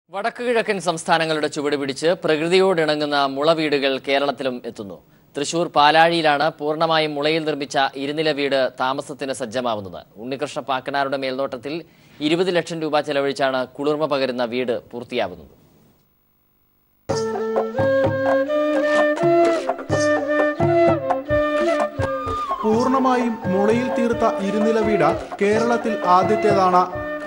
വടക്കു കിഴക്കൻ സംസ്ഥാനങ്ങളുടെ ചുവട് പിടിച്ച് പ്രകൃതിയോടിണങ്ങുന്ന മുള വീടുകൾ കേരളത്തിലും എത്തുന്നു തൃശൂർ പാലാഴിയിലാണ് പൂർണ്ണമായും മുളയിൽ നിർമ്മിച്ച ഇരുനില വീട് താമസത്തിന് സജ്ജമാവുന്നത് ഉണ്ണികൃഷ്ണ പാക്കനാരുടെ മേൽനോട്ടത്തിൽ ഇരുപത് ലക്ഷം രൂപ ചെലവഴിച്ചാണ് കുളിർമ പകരുന്ന വീട് പൂർത്തിയാവുന്നത് പൂർണ്ണമായും മുളയിൽ തീർത്ത ഇരുനില വീട് കേരളത്തിൽ ആദ്യത്തേതാണ്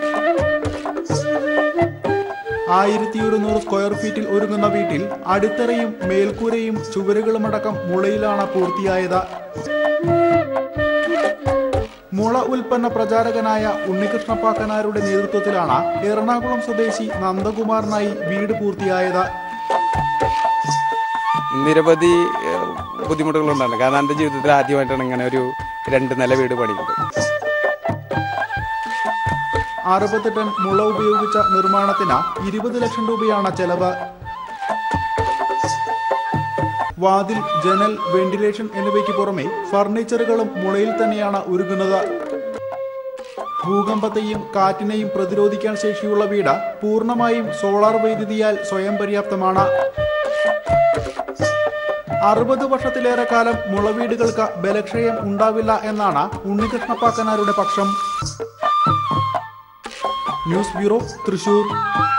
ആയിരത്തി ഒരുന്നൂറ് സ്ക്വയർ ഫീറ്റിൽ ഒരുങ്ങുന്ന വീട്ടിൽ അടിത്തറയും മേൽക്കൂരയും ചുവരുകളുമടക്കം മുളയിലാണ് പൂർത്തിയായത് മുള ഉൽപ്പന്ന പ്രചാരകനായ ഉണ്ണികൃഷ്ണ പാക്കനാരുടെ നേതൃത്വത്തിലാണ് എറണാകുളം സ്വദേശി നന്ദകുമാറിനായി വീട് പൂർത്തിയായത് നിരവധി ഏഹ്, ബുദ്ധിമുട്ടുകളുണ്ടായിരുന്നു കാരണം എൻ്റെ ജീവിതത്തിൽ ആദ്യമായിട്ടാണ് ഇങ്ങനെ ഒരു രണ്ട് നില വീട് പണിയുന്നത് അറുപത് ടൺ മുള ഉപയോഗിച്ച നിർമ്മാണത്തിന് ഇരുപത് ലക്ഷം രൂപയാണ് ചെലവ് വാതിൽ ജനൽ വെന്റിലേഷൻ എന്നിവയ്ക്ക് പുറമെ ഫർണിച്ചറുകളും മുളയിൽ തന്നെയാണ് ഒരുങ്ങുന്നത് ഭൂകമ്പത്തെയും കാറ്റിനെയും പ്രതിരോധിക്കാൻ ശേഷിയുള്ള വീട് പൂർണ്ണമായും സോളാർ വൈദ്യുതിയാൽ സ്വയം പര്യാപ്തമാണ് അറുപത് വർഷത്തിലേറെ കാലം മുളവീടുകൾക്ക് ബലക്ഷയം ഉണ്ടാവില്ല എന്നാണ് ഉണ്ണികൃഷ്ണപ്പാക്കനാരുടെ പക്ഷം ന്യൂസ് ബ്യൂറോ തൃശൂർ